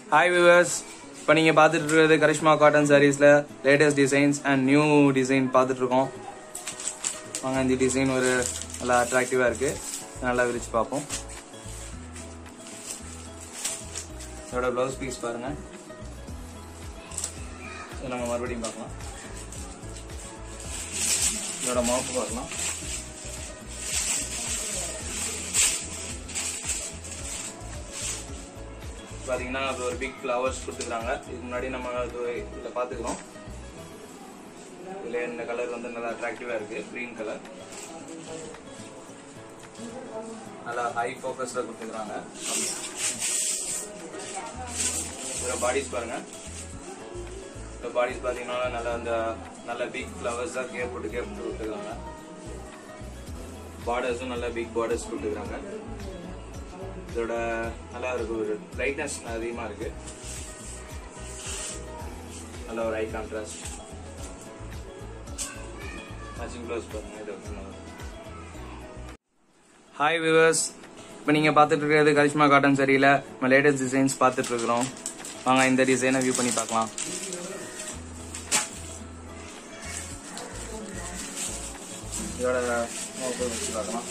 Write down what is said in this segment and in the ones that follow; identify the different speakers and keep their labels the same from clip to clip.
Speaker 1: hi viewers இப்போ நீங்கள் பார்த்துட்டு இருக்கிறது கரிஷ்மா காட்டன் சாரீஸில் latest designs and new design பார்த்துட்டு இருக்கோம் வாங்க இந்த டிசைன் ஒரு நல்லா அட்ராக்டிவாக இருக்குது நல்லா விரிச்சு பார்ப்போம் இதோட ப்ளவுஸ் பீஸ் பாருங்கள் இதை நம்ம மறுபடியும் பார்க்கலாம் இதோட மாப்பு பார்க்கலாம் பார்த்தீங்கன்னா அது ஒரு பிக் ஃப்ளவர்ஸ் கொடுத்துருக்காங்க இதுக்கு முன்னாடி நம்ம அது இதில் பார்த்துக்கிறோம் இதில் இந்த கலர் வந்து நல்லா அட்ராக்டிவாக இருக்குது க்ரீன் கலர் நல்லா ஹை ஃபோக்கஸில் கொடுத்துருக்காங்க இதில் பாடிஸ் பாருங்க இந்த பாடிஸ் பார்த்தீங்கன்னா நல்லா அந்த நல்ல பிக் ஃப்ளவர்ஸாக கேப் போட்டு கேப் போட்டு கொடுத்துருக்காங்க பார்டர்ஸும் நல்ல பிக் பார்டர்ஸ் கொடுத்துருக்காங்க இதோட நல்லா இருக்கு ஒரு பிரைட்னஸ் அதிகமாக இருக்கு நல்ல ஒரு ஐ கான்ட்ராஸ்ட் மேட்சிங் க்ளோஸ் பாருங்க இது ஹாய் விவர்ஸ் இப்போ நீங்கள் பார்த்துட்டு இருக்கிறது கரிஷ்மா காட்டன் சரியில் நம்ம லேட்டஸ்ட் டிசைன்ஸ் பார்த்துட்டு இருக்கிறோம் வாங்க இந்த டிசைனை வியூ பண்ணி பார்க்கலாம் இதோட மோப்பு வச்சு பார்க்கலாம்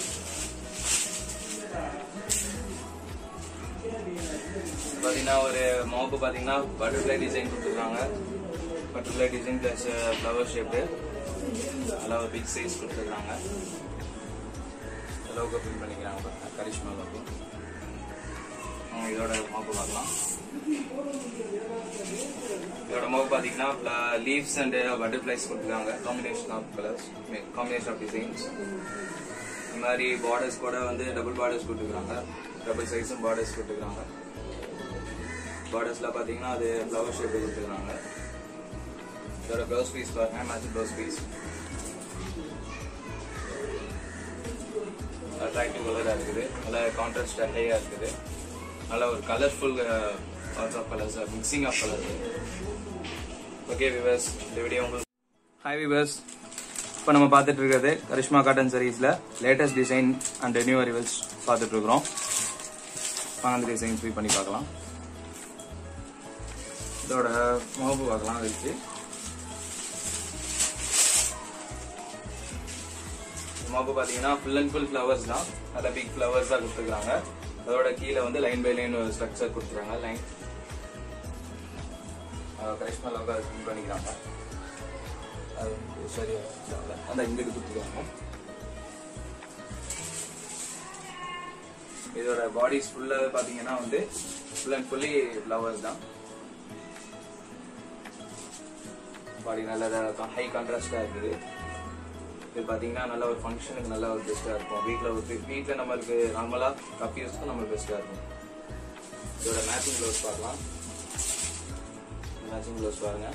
Speaker 1: பார்த்தீங்கன்னா ஒரு மோப்பு பார்த்தீங்கன்னா பட்டர்ஃப்ளை டிசைன் கொடுத்துருக்காங்க butterfly design plus flower shape நல்லா ஒரு பிக் சைஸ் கொடுத்துருக்காங்க லோகோ பின் பண்ணிக்கிறாங்க பாருங்க கரிஷ்மா லோகோ இதோட மோப்பு பார்க்கலாம் இதோட மோப்பு பார்த்தீங்கன்னா லீவ்ஸ் அண்ட் பட்டர்ஃப்ளைஸ் கொடுத்துருக்காங்க combination of colours combination of designs இந்த மாதிரி பார்டர்ஸ் கூட வந்து டபுள் பார்டர்ஸ் கொடுத்துருக்காங்க டபுள் சைஸும் பார்டர்ஸ் கொடுத்துருக்காங்க பார்டர்ஸ்ல பாத்தீங்கன்னா அது ஃப்ளவர் ஷேப் கொடுத்துருக்காங்க இதோட ப்ளவுஸ் பீஸ் பாருங்க மேட்ச் ப்ளவுஸ் பீஸ் அட்ராக்டிவ் கலரா இருக்குது நல்ல கான்ட்ராஸ்ட் ஹையா இருக்குது நல்ல ஒரு colourful parts of colours mixing of colours okay viewers இந்த வீடியோ உங்களுக்கு ஹாய் விவர்ஸ் இப்போ நம்ம பார்த்துட்டு இருக்கிறது கரிஷ்மா காட்டன் சரீஸில் latest design and new arrivals பார்த்துட்டு இருக்கிறோம் வாங்க அந்த டிசைன்ஸ் வியூ பண்ணி பார்க்கலாம் இதோட முகப்பு பார்க்கலாம் வச்சு முகப்பு பார்த்தீங்கன்னா ஃபுல் அண்ட் ஃபுல் ஃப்ளவர்ஸ் தான் நல்ல பிக் ஃப்ளவர்ஸ் தான் கொடுத்துருக்காங்க அதோட கீழே வந்து லைன் பை லைன் ஒரு ஸ்ட்ரக்சர் கொடுத்துருக்காங்க லைன் கரிஷ்மா லோகா ஃபில் பண்ணிக்கிறாங்க அது சரியா அந்த இங்கிட்டு கொடுத்துருக்காங்க இதோட பாடிஸ் ஃபுல்லாக பார்த்தீங்கன்னா வந்து ஃபுல் அண்ட் ஃபுல்லி ஃப்ளவர்ஸ் தான் பாடி நல்ல ஹை கான்ட்ராஸ்டாக இருக்குது இது பார்த்தீங்கன்னா நல்ல ஒரு ஃபங்க்ஷனுக்கு நல்ல ஒரு பெஸ்ட்டாக இருக்கும் வீட்டில் ஒரு வீட்டில் நம்மளுக்கு நார்மலாக கப் யூஸ்க்கு நம்மளுக்கு பெஸ்ட்டாக இருக்கும் இதோட மேட்சிங் க்ளவுஸ் பார்க்கலாம் மேட்சிங் க்ளவுஸ் பாருங்க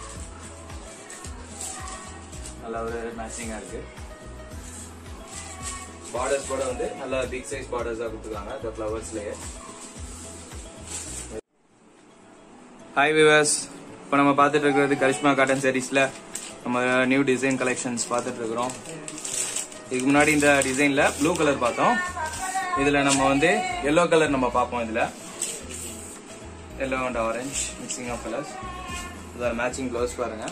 Speaker 1: நல்ல ஒரு மேட்சிங்காக இருக்கு பார்டர்ஸ் கூட வந்து நல்ல பிக் சைஸ் பார்டர்ஸாக கொடுத்துருக்காங்க இந்த ஃப்ளவர்ஸ்லேயே ஹாய் விவர்ஸ் இப்போ நம்ம பார்த்துட்டு இருக்கிறது கரிஷ்மா காட்டன் சாரீஸில் நம்ம நியூ டிசைன் கலெக்ஷன்ஸ் பார்த்துட்டு இருக்கிறோம் இதுக்கு முன்னாடி இந்த டிசைனில் ப்ளூ கலர் பார்த்தோம் இதில் நம்ம வந்து எல்லோ கலர் நம்ம பார்ப்போம் இதில் yellow and orange mixing of colours இதோட மேட்சிங் க்ளவுஸ் பாருங்க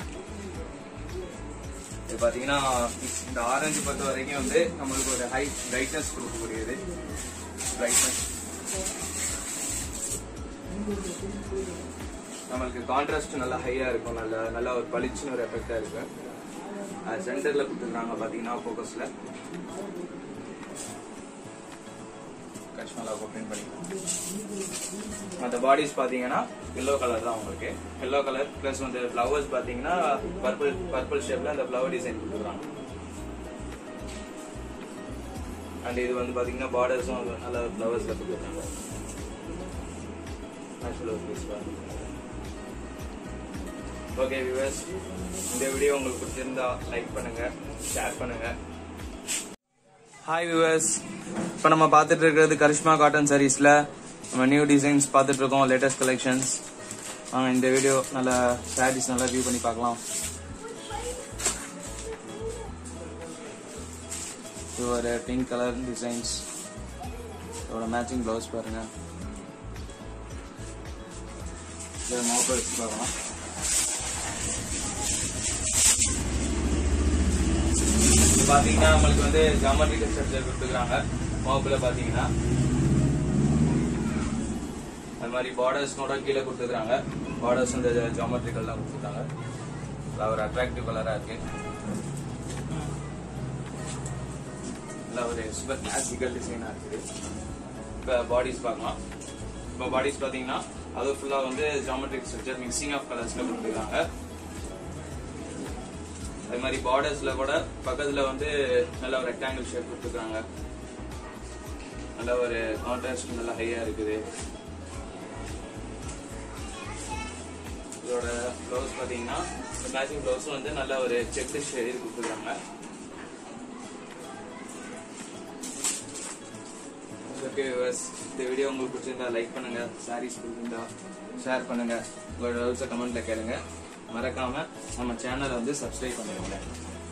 Speaker 1: இது பார்த்தீங்கன்னா இந்த ஆரஞ்சு பொறுத்த வரைக்கும் வந்து நம்மளுக்கு ஒரு ஹை பிரைட்னஸ் கொடுக்கக்கூடியது பிரைட்னஸ் நம்மளுக்கு கான்ட்ராஸ்ட் நல்லா ஹையா இருக்கும் நல்ல நல்ல ஒரு பளிச்சுன்னு ஒரு எஃபெக்டா இருக்கு சென்டர்ல கொடுத்துருக்காங்க பாத்தீங்கன்னா போக்கஸ்ல கஷ்மலா பிரிண்ட் பண்ணிக்கலாம் மற்ற பாடிஸ் பாத்தீங்கன்னா எல்லோ கலர் தான் உங்களுக்கு எல்லோ கலர் பிளஸ் வந்து ஃப்ளவர்ஸ் பாத்தீங்கன்னா பர்பிள் பர்பிள் ஷேப்ல அந்த ஃப்ளவர் டிசைன் கொடுத்துருக்காங்க அண்ட் இது வந்து பாத்தீங்கன்னா பார்டர்ஸும் நல்ல ஃப்ளவர்ஸ்ல கொடுத்துருக்காங்க ஓகே வியூவர்ஸ் இந்த வீடியோ உங்களுக்கு பிடிச்சிருந்தா லைக் பண்ணுங்க ஷேர் பண்ணுங்க ஹாய் வியூவர்ஸ் இப்போ நம்ம பார்த்துட்டு இருக்கிறது கரிஷ்மா காட்டன் சாரீஸ்ல நம்ம நியூ டிசைன்ஸ் பார்த்துட்டு இருக்கோம் லேட்டஸ்ட் கலெக்ஷன்ஸ் வாங்க இந்த வீடியோ நல்ல சாரீஸ் நல்லா வியூ பண்ணி பார்க்கலாம் இது ஒரு பிங்க் கலர் டிசைன்ஸ் இதோட மேட்சிங் ப்ளவுஸ் பாருங்க இதை மாவு வச்சு பார்க்கலாம் இது பாத்தீங்கன்னா நம்மளுக்கு வந்து ஜாமெட்ரிக்கல் ஸ்ட்ரக்சர் கொடுத்துருக்காங்க மாவுக்குள்ள பாத்தீங்கன்னா அது மாதிரி பார்டர்ஸ்னோட கீழே கொடுத்துருக்காங்க பார்டர்ஸ் இந்த ஜாமெட்ரிக்கல்லாம் கொடுத்துருக்காங்க நல்லா ஒரு அட்ராக்டிவ் கலரா இருக்கு நல்லா ஒரு சூப்பர் கிளாசிக்கல் டிசைனா இருக்குது இப்போ பாடிஸ் பார்க்கலாம் இப்போ பாடிஸ் பாத்தீங்கன்னா அது ஃபுல்லா வந்து ஜாமெட்ரிக் ஸ்ட்ரக்சர் மிக்சிங் ஆஃப் கலர்ஸ்ல கொடுத்துருக்காங்க அது மாதிரி பார்டர்ஸ்ல கூட பக்கத்துல வந்து நல்ல ஒரு ரெக்டாங்கிள் ஷேப் கொடுத்துருக்காங்க நல்ல ஒரு கான்ட்ராஸ்ட் நல்லா ஹையா இருக்குது இதோட ப்ளவுஸ் பாத்தீங்கன்னா இந்த மேட்சிங் ப்ளவுஸும் வந்து நல்ல ஒரு செக் ஷேட் கொடுத்துருக்காங்க ஓகே இந்த வீடியோ உங்களுக்கு பிடிச்சிருந்தா லைக் பண்ணுங்க சாரீஸ் பிடிச்சிருந்தா ஷேர் பண்ணுங்க உங்களோட டவுட்ஸை கமெண்ட்ல கேளுங்க மறக்காம நம்ம சேனலை வந்து சப்ஸ்கிரைப் பண்ணிடுங்க